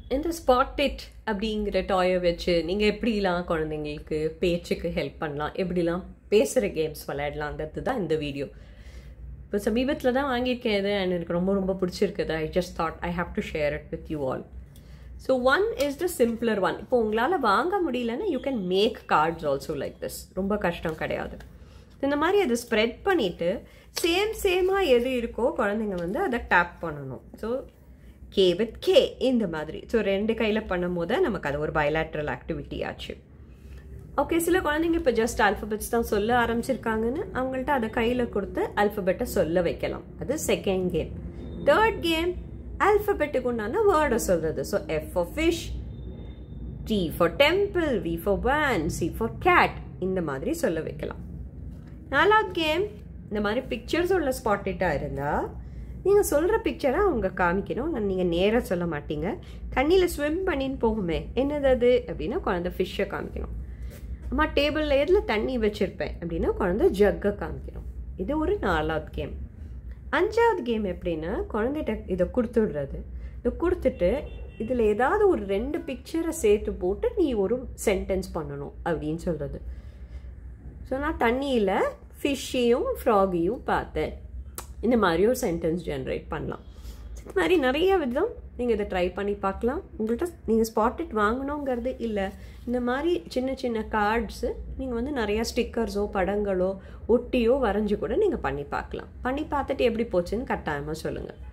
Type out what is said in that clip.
இந்த ஸ்பாட்டிட் அப்படிங்கிற டாயை வச்சு நீங்கள் எப்படிலாம் குழந்தைங்களுக்கு பேச்சுக்கு ஹெல்ப் பண்ணலாம் எப்படிலாம் பேசுகிற கேம்ஸ் விளையாடலாங்கிறது தான் இந்த வீடியோ இப்போ சமீபத்தில் தான் வாங்கியிருக்கேன் இது அண்ட் எனக்கு ரொம்ப ரொம்ப பிடிச்சிருக்குது I just thought I have to share it with you all so one is the simpler one இப்போ உங்களால் வாங்க முடியலன்னா you can make cards also like this ரொம்ப கஷ்டம் கிடையாது இந்த மாதிரி அதை ஸ்ப்ரெட் பண்ணிவிட்டு சேம் சேமாக எது இருக்கோ குழந்தைங்க வந்து அதை டேப் பண்ணணும் ஸோ கே வித் கே இந்த மாதிரி ஸோ ரெண்டு கையில் பண்ணும் போது நமக்கு அது ஒரு பயலாட்ரல் ஆக்டிவிட்டி ஆச்சு ஓகே சில குழந்தைங்க இப்போ ஜஸ்ட் ஆல்ஃபபெட்ஸ் தான் சொல்ல ஆரம்பிச்சிருக்காங்கன்னு அவங்கள்ட்ட அதை கையில் கொடுத்து ஆல்ஃபபெட்டை சொல்ல வைக்கலாம் அது செகண்ட் கேம் தேர்ட் கேம் ஆல்ஃபபெட்டுக்கு உண்டான வேர்டை சொல்கிறது so F for fish T for temple V for van C for cat இந்த மாதிரி சொல்ல வைக்கலாம் நாலாவது கேம் இந்த மாதிரி பிக்சர்ஸ் உள்ள ஸ்பாட்டேட்டாக இருந்தால் நீங்கள் சொல்கிற பிக்சரை அவங்க காமிக்கணும் நீங்கள் நேராக சொல்ல மாட்டீங்க தண்ணியில் ஸ்விம் பண்ணின்னு போகுமே என்னது அது அப்படின்னா குழந்தை ஃபிஷ்ஷை காமிக்கணும் அம்மா டேபிளில் எதில் தண்ணி வச்சுருப்பேன் அப்படின்னா குழந்தை ஜக்கை காமிக்கணும் இது ஒரு நாலாவது கேம் அஞ்சாவது கேம் எப்படின்னா குழந்தைகிட்ட இதை கொடுத்துடுறது இதை கொடுத்துட்டு இதில் ஏதாவது ஒரு ரெண்டு பிக்சரை சேர்த்து போட்டு நீ ஒரு சென்டென்ஸ் பண்ணணும் அப்படின்னு சொல்கிறது ஸோ நான் தண்ணியில் ஃபிஷ்ஷையும் ஃப்ராகையும் பார்த்தேன் இந்த மாதிரி ஒரு சென்டென்ஸ் ஜென்ரேட் பண்ணலாம் இந்த மாதிரி நிறைய விதம் நீங்கள் இதை ட்ரை பண்ணி பார்க்கலாம் உங்கள்கிட்ட நீங்கள் ஸ்பாட்டட் வாங்கணுங்கிறது இல்லை இந்த மாதிரி சின்ன சின்ன கார்ட்ஸு நீங்கள் வந்து நிறையா ஸ்டிக்கர்ஸோ படங்களோ ஒட்டியோ வரைஞ்சி கூட நீங்கள் பண்ணி பார்க்கலாம் பண்ணி பார்த்துட்டு எப்படி போச்சுன்னு கட்டாயமாக சொல்லுங்கள்